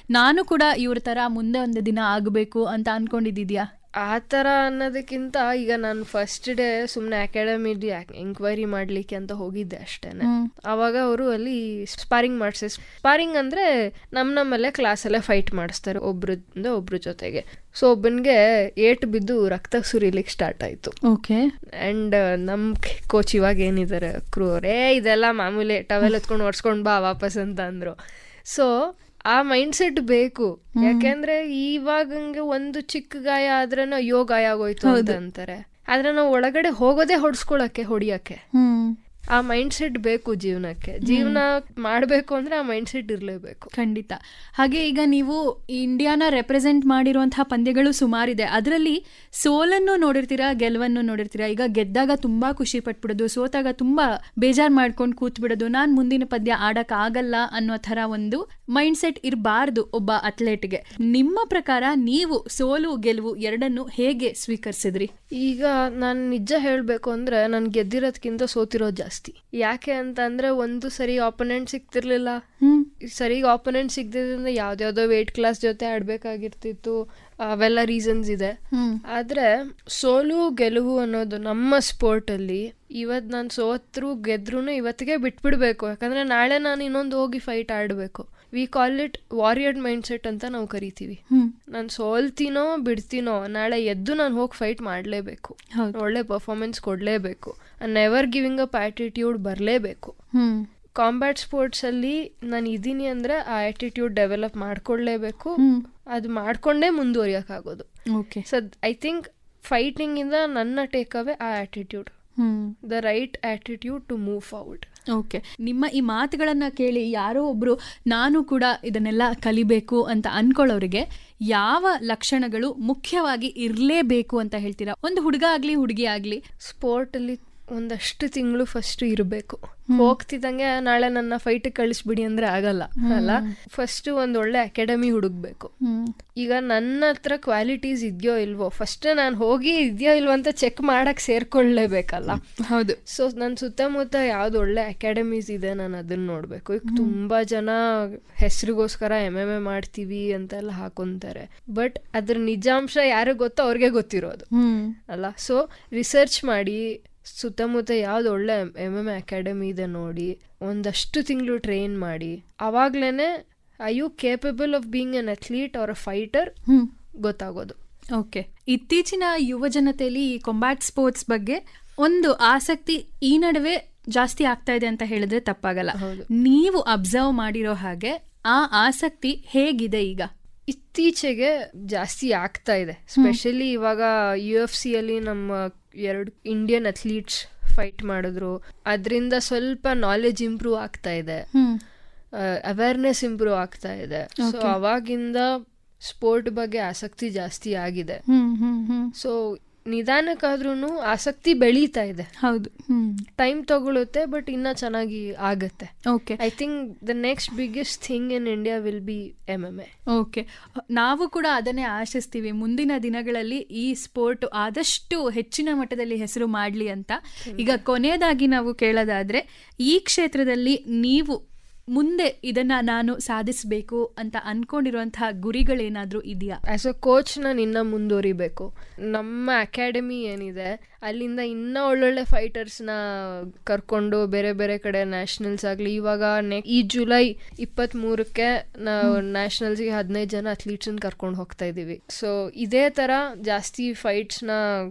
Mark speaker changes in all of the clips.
Speaker 1: ನಾನು ಕೂಡ ಇವ್ರ ತರ ಮುಂದೆ ಒಂದು ದಿನ ಆಗಬೇಕು ಅಂತ ಅನ್ಕೊಂಡಿದ್ಯಾ
Speaker 2: ಆ ಥರ ಅನ್ನೋದಕ್ಕಿಂತ ಈಗ ನಾನು ಫಸ್ಟ್ ಡೇ ಸುಮ್ಮನೆ ಅಕಾಡೆಮಿಲಿ ಎಂಕ್ವೈರಿ ಮಾಡ್ಲಿಕ್ಕೆ ಅಂತ ಹೋಗಿದ್ದೆ ಅಷ್ಟೇನೆ ಅವಾಗ ಅವರು ಅಲ್ಲಿ ಸ್ಪಾರಿಂಗ್ ಮಾಡಿಸಿ ಸ್ಪಾರಿಂಗ್ ಅಂದ್ರೆ ನಮ್ ನಮ್ಮಲ್ಲೇ ಕ್ಲಾಸಲ್ಲೇ ಫೈಟ್ ಮಾಡಿಸ್ತಾರೆ ಒಬ್ರಿಂದ ಒಬ್ರ ಜೊತೆಗೆ ಸೊ ಒಬ್ಬನಿಗೆ ಏಟ್ ಬಿದ್ದು ರಕ್ತ ಸುರಿಲಿಕ್ಕೆ ಸ್ಟಾರ್ಟ್ ಆಯ್ತು
Speaker 1: ಓಕೆ
Speaker 2: ಅಂಡ್ ನಮ್ ಕೋಚ್ ಇವಾಗ ಏನಿದ್ದಾರೆ ಕ್ರೂ ಏ ಇದೆಲ್ಲ ಮಾಮೂಲಿ ಟವೆಲ್ ಎತ್ಕೊಂಡು ಒಡ್ಸ್ಕೊಂಡ್ ಬಾ ವಾಪಸ್ ಅಂತ ಅಂದ್ರು ಸೊ ಆ ಮೈಂಡ್ ಸೆಟ್ ಬೇಕು ಯಾಕೆಂದ್ರೆ ಇವಾಗಂಗೆ ಒಂದು ಚಿಕ್ಕ ಗಾಯ ಆದ್ರೇನು ಅಯ್ಯೋ ಗಾಯ ಆಗೋಯ್ತು ಅಂತ ಅಂತಾರೆ ಆದ್ರೆ ನಾವು ಒಳಗಡೆ ಹೋಗೋದೇ ಹೊಡ್ಸ್ಕೊಳಕ್ಕೆ ಹೊಡಿಯಕ್ಕೆ
Speaker 1: ಹ್ಮ್
Speaker 2: ಆ ಮೈಂಡ್ ಸೆಟ್ ಬೇಕು ಜೀವನಕ್ಕೆ ಜೀವನ ಮಾಡ್ಬೇಕು ಅಂದ್ರೆ ಆ ಮೈಂಡ್ ಸೆಟ್ ಇರ್ಲೇಬೇಕು
Speaker 1: ಖಂಡಿತ ಹಾಗೆ ಈಗ ನೀವು ಇಂಡಿಯಾನ ರೆಪ್ರೆಸೆಂಟ್ ಮಾಡಿರುವಂತಹ ಪಂದ್ಯಗಳು ಸುಮಾರಿದೆ ಅದರಲ್ಲಿ ಸೋಲನ್ನು ನೋಡಿರ್ತೀರಾ ಗೆಲುವನ್ನು ನೋಡಿರ್ತೀರಾ ಈಗ ಗೆದ್ದಾಗ ತುಂಬಾ ಖುಷಿ ಪಟ್ಬಿಡೋದು ಸೋತಾಗ ತುಂಬಾ ಬೇಜಾರ್ ಮಾಡ್ಕೊಂಡು ಕೂತ್ ಬಿಡೋದು ನಾನ್ ಮುಂದಿನ ಪದ್ಯ ಆಡಕ್ ಆಗಲ್ಲ ಅನ್ನೋ ತರ ಒಂದು ಮೈಂಡ್ ಸೆಟ್ ಇರಬಾರ್ದು ಒಬ್ಬ ಅಥ್ಲೆಟ್ಗೆ ನಿಮ್ಮ ಪ್ರಕಾರ ನೀವು ಸೋಲು ಗೆಲುವು ಎರಡನ್ನು ಹೇಗೆ ಸ್ವೀಕರಿಸಿದ್ರಿ
Speaker 2: ಈಗ ನಾನು ನಿಜ ಹೇಳಬೇಕು ಅಂದ್ರೆ ನಾನು ಗೆದ್ದಿರೋದ್ಕಿಂತ ಸೋತಿರೋದು ಜಾಸ್ತಿ ಯಾಕೆ ಅಂತ ಅಂದ್ರೆ ಒಂದು ಸರಿ ಆಪೋನೆಂಟ್ ಸಿಗ್ತಿರ್ಲಿಲ್ಲ
Speaker 1: ಹ್ಮ್
Speaker 2: ಸರಿ ಆಪೋನೆಂಟ್ ಸಿಗ್ದಿದ್ರಿಂದ ಯಾವ್ದ್ಯಾವ್ದೋ ವೇಟ್ ಕ್ಲಾಸ್ ಜೊತೆ ಆಡ್ಬೇಕಾಗಿರ್ತಿತ್ತು ಅವೆಲ್ಲ ರೀಸನ್ಸ್ ಇದೆ
Speaker 1: ಹ್ಮ್
Speaker 2: ಆದ್ರೆ ಸೋಲು ಗೆಲುವು ಅನ್ನೋದು ನಮ್ಮ ಸ್ಪೋರ್ಟ್ ಅಲ್ಲಿ ಇವತ್ ನಾನು ಸೋತ್ರು ಗೆದ್ರು ಇವತ್ತಿಗೆ ಬಿಟ್ಬಿಡ್ಬೇಕು ಯಾಕಂದ್ರೆ ನಾಳೆ ನಾನು ಇನ್ನೊಂದು ಹೋಗಿ ಫೈಟ್ ಆಡ್ಬೇಕು we call it warrior mind set ಅಂತ ನಾವು ಕರಿತೀವಿ
Speaker 1: ಹ್ಮ್
Speaker 2: ನಾನು ಸೋಲ್ತೀನೋ ಬಿಡ್ತೀನೋ ನಾಳೆ ಎದ್ದು ನಾನು ಹೋಗಿ ಫೈಟ್ ಮಾಡಲೇಬೇಕು
Speaker 1: ಹೌದು
Speaker 2: ಒಳ್ಳೆ ಪರ್ಫಾರ್ಮೆನ್ಸ್ ಕೊಡಲೇಬೇಕು ನೆವರ್ ಗಿವಿಂಗ್ ಅಪ್ ಆಟಿಟ್ಯೂಡ್ ಬರಲೇಬೇಕು
Speaker 1: ಹ್ಮ್
Speaker 2: ಕಾಂಬ್ಯಾಟ್ ಸ್ಪೋರ್ಟ್ಸ್ ಅಲ್ಲಿ ನಾನು ಇದ್ದೀನಿ ಅಂದ್ರೆ ಆ ಆಟಿಟ್ಯೂಡ್ ಡೆವಲಪ್ ಮಾಡ್ಕೊಳ್ಳೇಬೇಕು
Speaker 1: ಹ್ಮ್
Speaker 2: ಅದು ಮಾಡ್ಕೊಂಡೇ ಮುಂದುವರಿಯೋಕ್ಕಾಗೋದು
Speaker 1: okay
Speaker 2: so I think fighting ಇಂದ ನನ್ನ ಟೇಕ್ ಅವೇ ಆ attitude
Speaker 1: hmm
Speaker 2: the right attitude to move forward
Speaker 1: okay ನಿಮ್ಮ ಈ ಮಾತುಗಳನ್ನ ಕೇಳಿ ಯಾರೋ ಒಬ್ರು ನಾನು ಕೂಡ ಇದನ್ನೆಲ್ಲ ಕಲಿಬೇಕು ಅಂತ ಅನ್ಕೊಳ್ಳೋರಿಗೆ ಯಾವ ಲಕ್ಷಣಗಳು ಮುಖ್ಯವಾಗಿ ಇರಲೇಬೇಕು ಅಂತ ಹೇಳ್ತೀರಾ ಒಂದು ಹುಡುಗ ಆಗ್ಲಿ ಹುಡುಗಿ ಆಗ್ಲಿ
Speaker 2: ಸ್ಪೋರ್ಟ್ ಅಲ್ಲಿ ಒಂದಷ್ಟು ತಿಂಗಳು ಫಸ್ಟ್ ಇರಬೇಕು ಹೋಗ್ತಿದ್ದಂಗೆ ನಾಳೆ ನನ್ನ ಫೈಟ್ ಕಳಿಸ್ಬಿಡಿ ಅಂದ್ರೆ ಆಗಲ್ಲ ಅಲ್ಲ ಫಸ್ಟ್ ಒಂದ್ ಒಳ್ಳೆ ಅಕಾಡೆಮಿ ಹುಡುಕ್ಬೇಕು ಈಗ ನನ್ನ ಹತ್ರ ಕ್ವಾಲಿಟೀಸ್ ಇದೆಯೋ ಇಲ್ವೋ ಫಸ್ಟ್ ನಾನು ಹೋಗಿ ಇದೆಯೋ ಇಲ್ವೋ ಅಂತ ಚೆಕ್ ಮಾಡಕ್ ಸೇರ್ಕೊಳ್ಳೇಬೇಕಲ್ಲ
Speaker 1: ಹೌದು
Speaker 2: ಸೊ ನನ್ನ ಸುತ್ತಮುತ್ತ ಯಾವ್ದು ಒಳ್ಳೆ ಅಕಾಡೆಮೀಸ್ ಇದೆ ನಾನು ಅದನ್ನ ನೋಡ್ಬೇಕು ಈಗ ತುಂಬಾ ಜನ ಹೆಸರಿಗೋಸ್ಕರ ಎಮ್ ಎಮ್ ಎ ಮಾಡ್ತೀವಿ ಅಂತೆಲ್ಲ ಹಾಕೊಂತಾರೆ ಬಟ್ ಅದ್ರ ನಿಜಾಂಶ ಯಾರಿಗ್ ಗೊತ್ತೋ ಅವ್ರಿಗೆ ಗೊತ್ತಿರೋದು
Speaker 1: ಹ್ಮ್
Speaker 2: ಅಲ್ಲ ಸೊ ರಿಸರ್ಚ್ ಮಾಡಿ ಸುತ್ತಮುತ್ತ ಯಾವ್ದು ಒಳ್ಳೆ ಎಮ್ ಎಮ್ ಅಕಾಡೆಮಿ ಇದೆ ನೋಡಿ ಒಂದಷ್ಟು ತಿಂಗಳು ಟ್ರೈನ್ ಮಾಡಿ ಅವಾಗ್ಲೇನೆ I you capable of being an athlete or a fighter
Speaker 1: hmm
Speaker 2: ಗೊತ್ತಾಗೋದು
Speaker 1: ಓಕೆ ಇತ್ತೀಚಿನ ಯುವ ಜನತೆಯಲ್ಲಿ ಈ ಕೊಂಬ್ಯಾಟ್ ಸ್ಪೋರ್ಟ್ಸ್ ಬಗ್ಗೆ ಒಂದು ಆಸಕ್ತಿ ಈ ನಡುವೆ ಜಾಸ್ತಿ ಆಗ್ತಾ ಇದೆ ಅಂತ ಹೇಳಿದ್ರೆ ತಪ್ಪಾಗಲ್ಲ
Speaker 2: ಹೌದು.
Speaker 1: ನೀವು ಅಬ್ಸರ್ವ್ ಮಾಡಿರೋ ಹಾಗೆ ಆ ಆಸಕ್ತಿ ಹೇಗಿದೆ ಈಗ
Speaker 2: ಇತ್ತೀಚೆಗೆ ಜಾಸ್ತಿ ಆಗ್ತಾ ಇದೆ ಸ್ಪೆಷಲಿ ಇವಾಗ ಯು ಎಫ್ ಸಿ ಅಲ್ಲಿ ನಮ್ಮ ಎರಡು ಇಂಡಿಯನ್ ಅಥ್ಲೀಟ್ಸ್ ಫೈಟ್ ಮಾಡಿದ್ರು ಅದರಿಂದ ಸ್ವಲ್ಪ ನಾಲೆಜ್ ಇಂಪ್ರೂವ್ ಆಗ್ತಾ ಇದೆ
Speaker 1: ಹ್ಮ್
Speaker 2: ಅವೇರ್ನೆಸ್ ಇಂಪ್ರೂವ್ ಆಗ್ತಾ ಇದೆ ಸೊ
Speaker 1: Okay.
Speaker 2: ಅವಾಗಿಂದ ಸ್ಪೋರ್ಟ್ ಬಗ್ಗೆ ಆಸಕ್ತಿ ಜಾಸ್ತಿ ಆಗಿದೆ
Speaker 1: ಹ್ಮ್ ಹ್ಮ್ ಹ್ಮ್
Speaker 2: ಸೊ ನಿಧಾನಕ್ಕಾದ್ರೂ ಆಸಕ್ತಿ ಬೆಳೀತಾ ಇದೆ
Speaker 1: ಹೌದು ಹ್ಮ್
Speaker 2: ಟೈಮ್ ತಗೊಳುತ್ತೆ ಬಟ್ ಇನ್ನ ಚೆನ್ನಾಗಿ ಆಗತ್ತೆ
Speaker 1: okay
Speaker 2: I think the next biggest thing in India will be M M A
Speaker 1: okay ನಾವು ಕೂಡ ಅದನ್ನೇ ಆಶಿಸ್ತೀವಿ ಮುಂದಿನ ದಿನಗಳಲ್ಲಿ ಈ ಸ್ಪೋರ್ಟ್ ಆದಷ್ಟು ಹೆಚ್ಚಿನ ಮಟ್ಟದಲ್ಲಿ ಹೆಸರು ಮಾಡಲಿ ಅಂತ ಈಗ ಕೊನೆಯದಾಗಿ ನಾವು ಕೇಳೋದಾದ್ರೆ ಈ ಕ್ಷೇತ್ರದಲ್ಲಿ ನೀವು ಮುಂದೆ ಇದನ್ನ ನಾನು ಸಾಧಿಸಬೇಕು ಅಂತ ಅನ್ಕೊಂಡಿರುವಂತಹ ಗುರಿಗಳೇನಾದ್ರೂ ಇದೆಯಾ
Speaker 2: ಆಸ್ ಅ ಕೋಚ್ ನಾನು ಇನ್ನ ಮುಂದುವರಿಬೇಕು ನಮ್ಮ ಅಕಾಡೆಮಿ ಏನಿದೆ ಅಲ್ಲಿಂದ ಇನ್ನ ಒಳ್ಳೊಳ್ಳೆ ಫೈಟರ್ಸ್ನ ಕರ್ಕೊಂಡು ಬೇರೆ ಬೇರೆ ಕಡೆ ನ್ಯಾಷನಲ್ಸ್ ಆಗಲಿ ಇವಾಗ ನೆ ಈ ಜುಲೈ ಇಪ್ಪತ್ತ್ ಮೂರಕ್ಕೆ ನಾವು ನ್ಯಾಷನಲ್ಸ್ಗೆ ಹದಿನೈದು ಜನ ಅಥ್ಲೀಟ್ಸನ್ನ ಕರ್ಕೊಂಡು ಹೋಗ್ತಾ ಇದ್ದೀವಿ ಸೊ ಇದೇ ಥರ ಜಾಸ್ತಿ ಫೈಟ್ಸ್ನ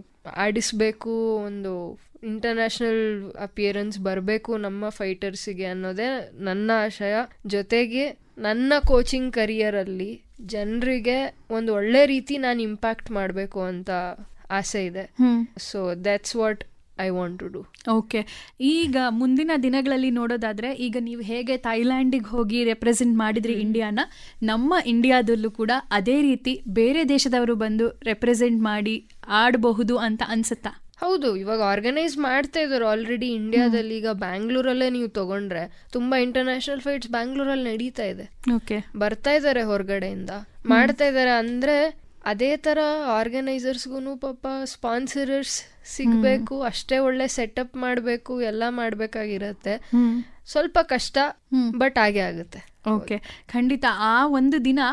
Speaker 2: ಆಡಿಸ್ಬೇಕು ಒಂದು ಇಂಟರ್ನ್ಯಾಷನಲ್ ಅಪಿಯರೆನ್ಸ್ ಬರಬೇಕು ನಮ್ಮ ಫೈಟರ್ಸಿಗೆ ಅನ್ನೋದೇ ನನ್ನ ಆಶಯ ಜೊತೆಗೆ ನನ್ನ ಕೋಚಿಂಗ್ ಕರಿಯರಲ್ಲಿ ಜನರಿಗೆ ಒಂದು ಒಳ್ಳೆ ರೀತಿ ನಾನು ಇಂಪ್ಯಾಕ್ಟ್ ಮಾಡಬೇಕು ಅಂತ ಆಸೆ ಇದೆ so that's what I want to do
Speaker 1: okay ಈಗ ಮುಂದಿನ ದಿನಗಳಲ್ಲಿ ನೋಡೋದಾದ್ರೆ ಈಗ ನೀವು ಹೇಗೆ ಥೈಲ್ಯಾಂಡಿಗೆ ಹೋಗಿ ರೆಪ್ರೆಸೆಂಟ್ ಮಾಡಿದ್ರಿ ಇಂಡಿಯಾನ ನಮ್ಮ ಇಂಡಿಯಾದಲ್ಲೂ ಕೂಡ ಅದೇ ರೀತಿ ಬೇರೆ ದೇಶದವರು ಬಂದು ರೆಪ್ರೆಸೆಂಟ್ ಮಾಡಿ ಆಡಬಹುದು ಅಂತ ಅನ್ಸುತ್ತಾ
Speaker 2: ಹೌದು ಇವಾಗ ಆರ್ಗನೈಸ್ ಮಾಡ್ತಾ ಇದ್ದಾರೆ ಆಲ್ರೆಡಿ ಇಂಡಿಯಾದಲ್ಲಿ ಈಗ ಬ್ಯಾಂಗ್ಳೂರಲ್ಲೇ ನೀವು ತಗೊಂಡ್ರೆ ತುಂಬಾ ಇಂಟರ್ನ್ಯಾಷನಲ್ ಫೈಟ್ಸ್ ಬ್ಯಾಂಗ್ಳೂರಲ್ಲಿ ನಡೀತಾ ಇದೆ
Speaker 1: ಓಕೆ
Speaker 2: ಬರ್ತಾ ಇದ್ದಾರೆ ಹೊರಗಡೆಯಿಂದ ಮಾಡ್ತಾ ಇದ್ದಾರೆ ಅಂದ್ರೆ ಅದೇ ತರ ಆರ್ಗನೈಸರ್ಸ್ಗೂ ಪಾಪ ಸ್ಪಾನ್ಸರರ್ಸ್ ಸಿಗ್ಬೇಕು ಅಷ್ಟೇ ಒಳ್ಳೆ ಸೆಟಪ್ ಮಾಡಬೇಕು ಎಲ್ಲ ಮಾಡ್ಬೇಕಾಗಿರತ್ತೆ ಸ್ವಲ್ಪ ಕಷ್ಟ ಬಟ್ ಹಾಗೆ ಆಗುತ್ತೆ
Speaker 1: ಓಕೆ ಖಂಡಿತ ಆ ಒಂದು ದಿನ